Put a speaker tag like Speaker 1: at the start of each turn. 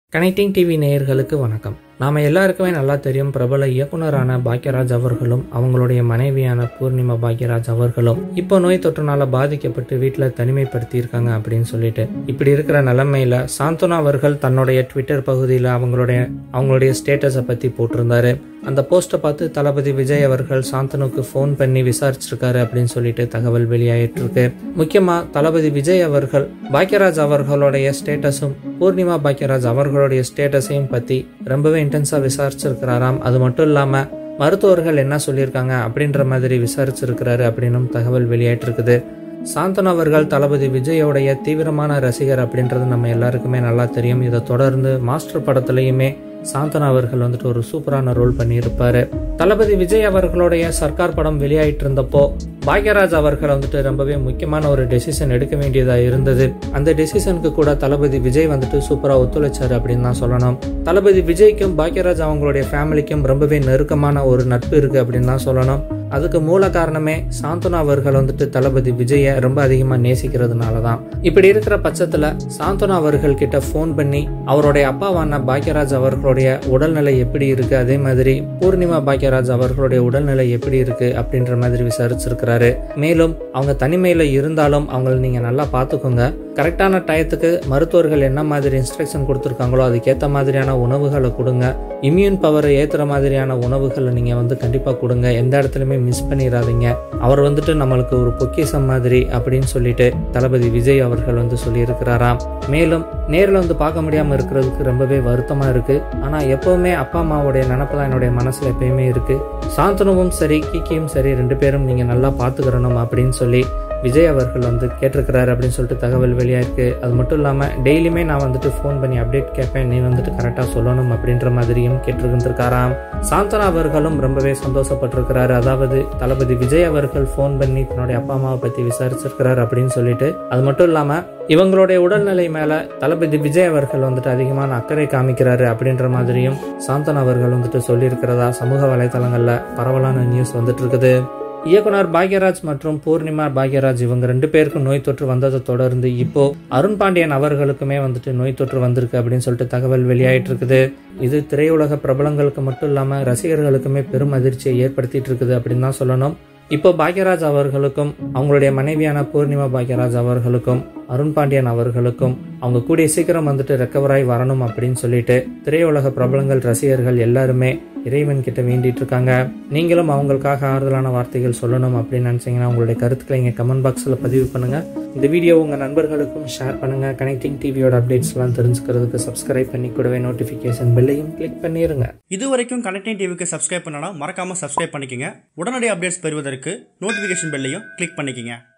Speaker 1: connecting TV நேயர்களுக்கு வணக்கம் நாம எல்லாருக்குமே நல்லா தெரியும் பிரபல இயக்குனரான பாக்யராஜ் அவர்களும் அவங்களுடைய மனைவியான பூர்ணிமா பாக்யராஜ் அவர்களும் இப்போ நோய் தொற்றுனால பாதிக்கப்பட்டு வீட்டில் தனிமைப்படுத்தி இருக்காங்க அப்படின்னு சொல்லிட்டு இப்படி இருக்கிற நிலைமையில சாந்தனா அவர்கள் தன்னுடைய ட்விட்டர் பகுதியில் அவங்களுடைய அவங்களுடைய ஸ்டேட்டஸை பத்தி போட்டிருந்தாரு அந்த போஸ்ட்டை பார்த்து தளபதி விஜய் அவர்கள் சாந்தனுக்கு ஃபோன் பண்ணி விசாரிச்சிருக்காரு அப்படின்னு சொல்லிட்டு தகவல் வெளியாயிட்டு இருக்கு முக்கியமா தளபதி விஜய் அவர்கள் பாக்யராஜ் அவர்களுடைய ஸ்டேட்டஸும் பூர்ணிமா பாக்யராஜ் அவர்களுடைய ஸ்டேட்டஸையும் பத்தி ரொம்பவே இன்டென்ஸா விசாரிச்சிருக்கிறாராம் அது மட்டும் இல்லாம மருத்துவர்கள் என்ன சொல்லியிருக்காங்க அப்படின்ற மாதிரி விசாரிச்சிருக்கிறாரு அப்படின்னும் தகவல் வெளியாயிட்டு இருக்குது சாந்தனு அவர்கள் தளபதி விஜயோடைய தீவிரமான ரசிகர் அப்படின்றது நம்ம எல்லாருக்குமே நல்லா தெரியும் இதை தொடர்ந்து மாஸ்டர் படத்துலையுமே சாந்தனா அவர்கள் வந்துட்டு ஒரு சூப்பரான ரோல் பண்ணியிருப்பாரு தளபதி விஜய் அவர்களுடைய சர்க்கார் படம் வெளியாயிட்டு இருந்தப்போ பாக்யராஜ் அவர்கள் வந்துட்டு ரொம்பவே முக்கியமான ஒரு டெசிஷன் எடுக்க வேண்டியதா இருந்தது அந்த டெசிஷனுக்கு கூட தளபதி விஜய் வந்துட்டு சூப்பரா ஒத்துழைச்சாரு அப்படின்னு தான் சொல்லணும் தளபதி விஜய்க்கும் பாக்யராஜ் அவங்களுடைய ஃபேமிலிக்கும் ரொம்பவே நெருக்கமான ஒரு நட்பு இருக்கு அப்படின்னு தான் சொல்லணும் அதுக்கு மூல காரணமே சாந்தனா அவர்கள் வந்துட்டு தளபதி விஜய ரொம்ப அதிகமா நேசிக்கிறதுனால தான் இப்படி இருக்கிற பட்சத்துல சாந்தனா அவர்கள் கிட்ட ஃபோன் பண்ணி அவருடைய அப்பாவான பாக்யராஜ் அவர்களுடைய உடல்நிலை எப்படி இருக்கு அதே மாதிரி பூர்ணிமா பாக்யராஜ் அவர்களுடைய உடல்நிலை எப்படி இருக்கு அப்படின்ற மாதிரி விசாரிச்சிருக்கிறாரு மேலும் அவங்க தனிமையில இருந்தாலும் அவங்கள நீங்க நல்லா பார்த்துக்கோங்க கரெக்டான டயத்துக்கு மருத்துவர்கள் என்ன மாதிரி இன்ஸ்ட்ரக்ஷன் கொடுத்துருக்காங்களோ அதுக்கேற்ற மாதிரியான உணவுகளை கொடுங்க இம்யூன் பவரை ஏற்றுற மாதிரியான உணவுகளை நீங்கள் வந்து கண்டிப்பாக கொடுங்க எந்த இடத்துலையுமே மிஸ் பண்ணிடாதீங்க அவர் வந்துட்டு நம்மளுக்கு ஒரு பொக்கிஷம் மாதிரி அப்படின்னு சொல்லிட்டு தளபதி விஜய் அவர்கள் வந்து சொல்லியிருக்கிறாராம் மேலும் நேரில் வந்து பார்க்க முடியாமல் இருக்கிறதுக்கு ரொம்பவே வருத்தமாக இருக்குது ஆனால் எப்போவுமே அப்பா அம்மாவுடைய நினப்பு தான் என்னுடைய மனசில் எப்பயுமே இருக்குது சாந்தனுவும் சரி கிக்கியும் சரி ரெண்டு பேரும் நீங்கள் நல்லா பார்த்துக்கிறணும் அப்படின்னு சொல்லி விஜய் அவர்கள் வந்து கேட்டிருக்கிறாரு அப்படின்னு சொல்லிட்டு தகவல் வெளியாயிருக்கு அது மட்டும் இல்லாமல் டெய்லியுமே நான் வந்துட்டு ஃபோன் பண்ணி அப்டேட் கேட்பேன் நீ வந்துட்டு கரெக்டாக சொல்லணும் அப்படின்ற மாதிரியும் கேட்டிருந்திருக்காராம் சாந்தனா அவர்களும் ரொம்பவே சந்தோஷப்பட்டிருக்கிறாரு அதாவது தளபதி விஜய் அவர்கள் ஃபோன் பண்ணி தன்னுடைய அப்பா அம்மாவை பற்றி விசாரிச்சிருக்கிறாரு அப்படின்னு சொல்லிட்டு அது மட்டும் இல்லாமல் இவங்களுடைய உடல்நிலை மேல தளபதி விஜய் அவர்கள் வந்துட்டு அதிகமான அக்கறை காமிக்கிறாரு அப்படின்ற மாதிரியும் சாந்தனா அவர்கள் வந்துட்டு சொல்லியிருக்கிறதா சமூக வலைதளங்கள்ல பரவலான நியூஸ் வந்துட்டு இருக்குது இயக்குனர் பாக்யராஜ் மற்றும் பூர்ணிமா பாக்யராஜ் இவங்க ரெண்டு பேருக்கும் நோய் தொற்று வந்ததை தொடர்ந்து இப்போ அருண் பாண்டியன் அவர்களுக்குமே வந்துட்டு நோய் தொற்று வந்திருக்கு அப்படின்னு சொல்லிட்டு தகவல் வெளியாயிட்டு இருக்குது இது திரையுலக பிரபலங்களுக்கு மட்டும் இல்லாம ரசிகர்களுக்குமே பெரும் அதிர்ச்சியை ஏற்படுத்திட்டு இருக்குது அப்படின்னு தான் சொல்லணும் இப்போ பாக்யராஜ் அவர்களுக்கும் அவங்களுடைய மனைவியான பூர்ணிமா பாக்யராஜ் அவர்களுக்கும் அருண் பாண்டியன் அவர்களுக்கும் அவங்க கூடிய சீக்கிரம் வந்துட்டு ரெக்கவராய் வரணும் அப்படின்னு சொல்லிட்டு திரையுலக பிரபலங்கள் ரசிகர்கள் எல்லாருமே இறைவன் கிட்ட வேண்டிட்டு இருக்காங்க நீங்களும் அவங்களுக்காக ஆறுதலான வார்த்தைகள் சொல்லணும் அப்படின்னு நினைச்சீங்கன்னா உங்களுடைய கருத்துக்களை இங்க கமெண்ட் பாக்ஸ்ல பதிவு பண்ணுங்க இந்த வீடியோ உங்க நண்பர்களுக்கும் ஷேர் பண்ணுங்க கனெக்டிங் டிவியோட அப்டேட்ஸ் எல்லாம் தெரிஞ்சுக்கிறதுக்கு சப்ஸ்கிரைப் பண்ணி கூடவே நோட்டிபிகேஷன் பெல்லையும் கிளிக் பண்ணிருங்க
Speaker 2: இது வரைக்கும் கனெக்டிங் டிவிக்கு சப்ஸ்கிரைப் பண்ணனா மறக்காம சப்ஸ்கிரைப் பண்ணிக்கங்க உடனடி அப்டேட்ஸ் பெறுவதற்கு நோட்டிஃபிகேஷன் பெல்லையும் கிளிக் பண்ணிக்கங்க